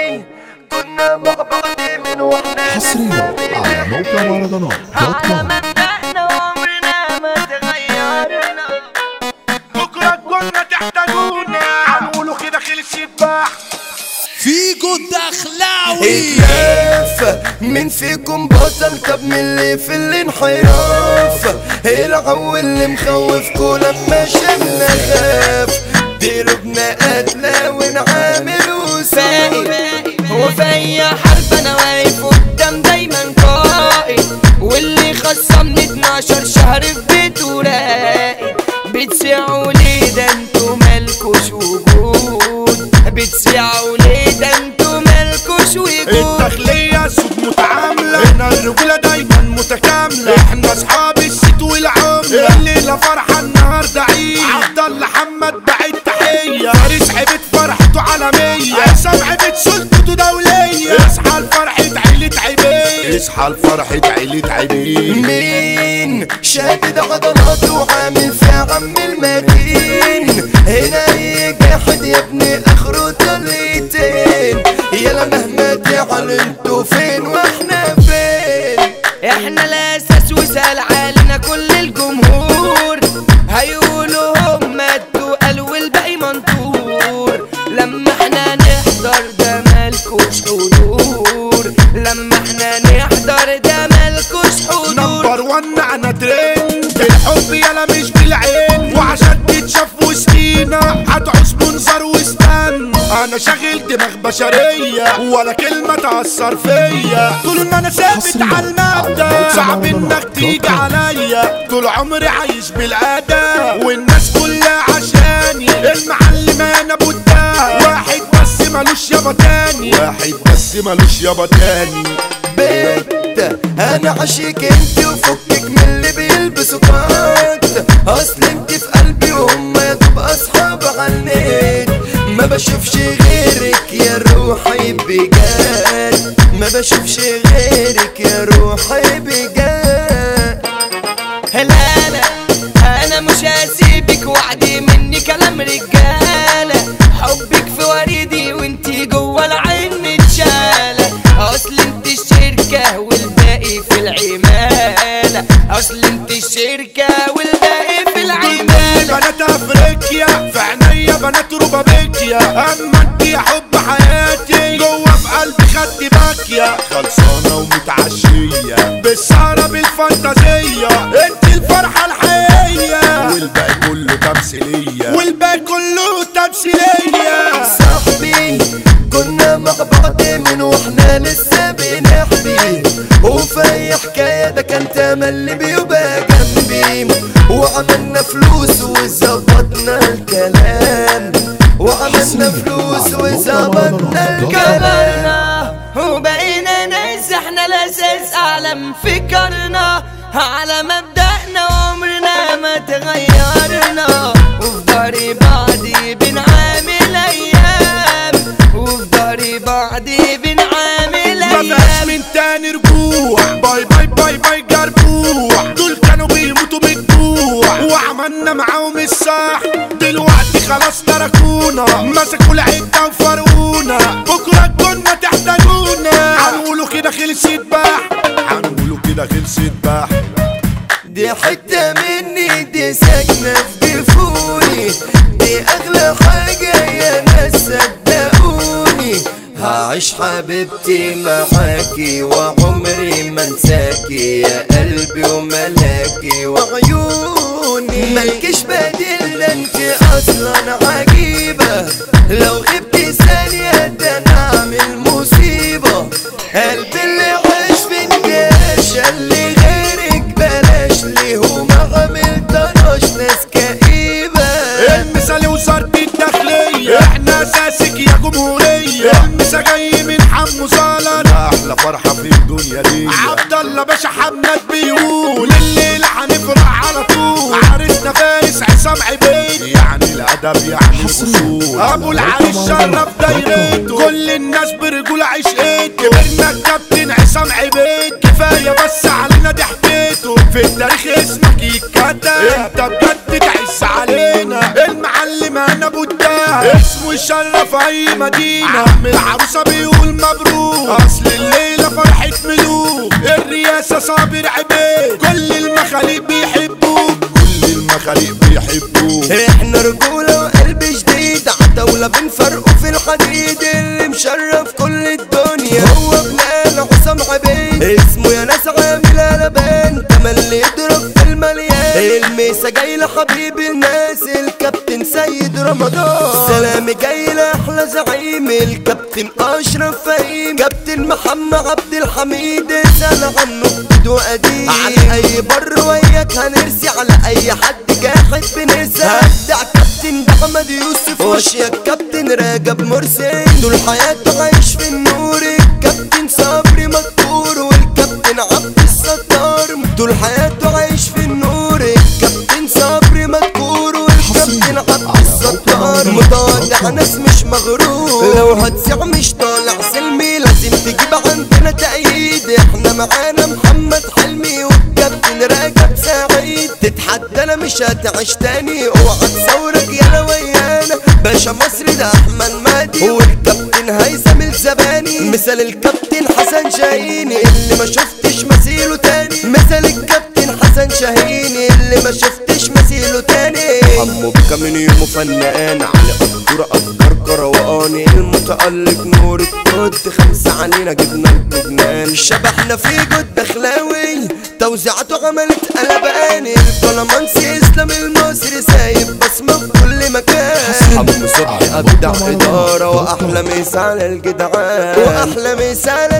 نحبي كنا مع بعض من واحنا حصريا على موقع مهرجانات دوت على كوم مبدأنا وعمرنا ما تغيرنا بكرة كنا تحتاجونا هنقولوا كده خلص يتباع فيكو الدخلاوي اتلاف مين فيكم بطل طب من اللي في الانحراف العو اللي مخوفكوا لما شمنا خاف ضربنا قتلة ونعامل وسائل وفي اي حرب انا واقف قدام دايما قائد واللي خصمني 12 شهر في بيته راقد بتسيعوا ليه ده انتوا مالكوش وجود بتسيعوا ليه ده انتوا مالكوش وجود الداخلية سوق متعاملة هنا الرجولة دايما متكاملة احنا اصحاب الست والعملة الليلة فرحة النهاردة عيد عبد الله حمد بعيد تحية فارس عبد فرحته عالمية عصام عبد سلطته دولية اصحى لفرحة عيلة عبيد اصحى لفرحة عيلة عبيد مين شادد عضلاته وعامل في عم المتين هنا يجحد يا ابني اخره طليتين يلا مهما تعال انتوا فين واحنا فين احنا الاساس وسال علينا كل الجمهور هيقولوا هم التقال والباقي منطور لما احنا نحضر ده مالكوش حضور لما احنا نحضر ده مالكوش حضور نمبر ون انا ترند الحب يلا مش بالعين وعشان تتشاف وسطينا هتعوز منظر واستنى انا شاغل دماغ بشرية ولا كلمة تأثر فيا طول ما انا ثابت حصرياً على المبدأ على صعب موقع انك مهرجانات تيجي دوت كوم. عليا طول عمري عايش بالاداء والناس كلها عشاني المعلم انا بودها واحد بس ملوش يابا تاني واحد بس ملوش يابا تاني بيت انا عشيك انت وفكك من اللي بيلبسوا كات اصل انت في قلبي وهم يا دوب اصحاب عليك ما بشوفش غيرك يا روحي بجد ما بشوفش غيرك يا روحي بجد لا لا انا مش هسيبك وعدي مني كلام رجاله حبك في وريدي وانتي جوه العين متشاله اصل انت الشركه والباقي في العماله اصل انت الشركه والباقي في العماله بنات افريقيا في عينيا بنات روبابيكيا اما انت يا حب حياتي جوه في قلبي خدت باكية خلصانة ومتعشية بالسهرة بالفانتازية انت الفرحة الحقيقية والباقي كله تمثيلية والباقي كله تمثيلية صاحبي كنا مع بعض من واحنا لسه بنحبي وفي اي حكاية ده كان تملي بيبقى جنبي وعملنا فلوس وظبطنا الكلام وعملنا فلوس وظبطنا الكلام كبرنا وبقينا ناس احنا الاساس اعلم فكرنا على مبدأنا وعمرنا ما تغيرنا وفي داري بعضي بنعامل ايام وفي داري بعضي بنعامل ما بقاش ايام من تاني رجوع باي باي باي باي جربوع دول كانوا بيموتوا بالجوع وعملنا معاهم الصح دلوقتي خلاص تركونا مسكوا العدة وفرقونا بكرة كنا تحتاجونا هنقولوا كده خلص يتباح هنقولوا كده خلص يتباح دي حتة مني دي ساكنة في جفوني دي أغلى حاجة يا ناس صدقوني هعيش حبيبتي معاكي وعمري ما انساكي يا قلبي وملاكي وعيوني ملكش بديل ده انت اصلا عجيبة لو غبتي ثانية ده انا اعمل مصيبة قلبي اللي عاش في الجيش اللي غيرك بلاش ليه وما عملتناش ناس كئيبة المثال وزارة الداخلية احنا اساسك يا جمهورية المسا جاي من حمو صالح احلى فرحة في الدنيا دي عبد الله باشا حماد بيقول الليلة هنفرح على طول عرسنا فارس عصام عبيد يعني الادب يعني الاصول ابو العريس شرف دايرته كل الناس برجولة عشقته كبرنا الكابتن عصام عبيد كفاية بس علينا دي حكيته في التاريخ اسمك يتكتب انت بجد تعيش علينا المعلم انا بوداه اسمه يشرف في اي مدينة عم العروسة بيقول مبروك اصل الليلة فرحة ملوك الرئاسة صابر عبيد كل المخاليق بيحبوك كل المخاليق بيحبوك احنا رجولة وقلب جديد عتاولة بنفرقه في الحديد اللي مشرف كل الدنيا هو ابن حسام عبيد اسمه يا ناس عامل لبان تملي يضرب في المليان الميسا جاي لحبيب الناس الكابتن سيد رمضان سلام جاي لاحلى زعيم الكابتن اشرف فهيم كابتن محمد عبد الحميد سال عنه بدو قديم على اي بر وياك هنرسي على اي حد جاحد بنرسى هبدع كابتن احمد يوسف واشياء كابتن راجب مرسي طول حياته عايش في النور الكابتن صبري مكتور والكابتن عبد الستار طول حياته عايش في النور الكابتن صبري مذكور والكابتن عبد الستار متواضع ناس مش مغرور لو هتسع مش طالع سلمي لازم تجيب عندنا تأييد احنا معانا محمد حلمي والكابتن راجب سعيد تتحدى مش هتعيش تاني اوعى تصورك يا ويانا باشا مصر ده احمد مادي والكابتن هيثم الزباني مثال الكابتن حسن شاهيني اللي ما شفتش مثيله تاني مثال الكابتن حسن شاهيني اللي ما شفتش مثيله تاني حمو بك من يومه فنان على قدر افكار كرواني المتألق نور التوت خمسة علينا جبنا الجنان شبحنا في جد دخلاوي توزيعته عملت قلباني البلمانسي اسلام المصري سايب بصمة في كل مكان حمو صبحي ابدع ادارة واحلى مثال الجدعان واحلى مثال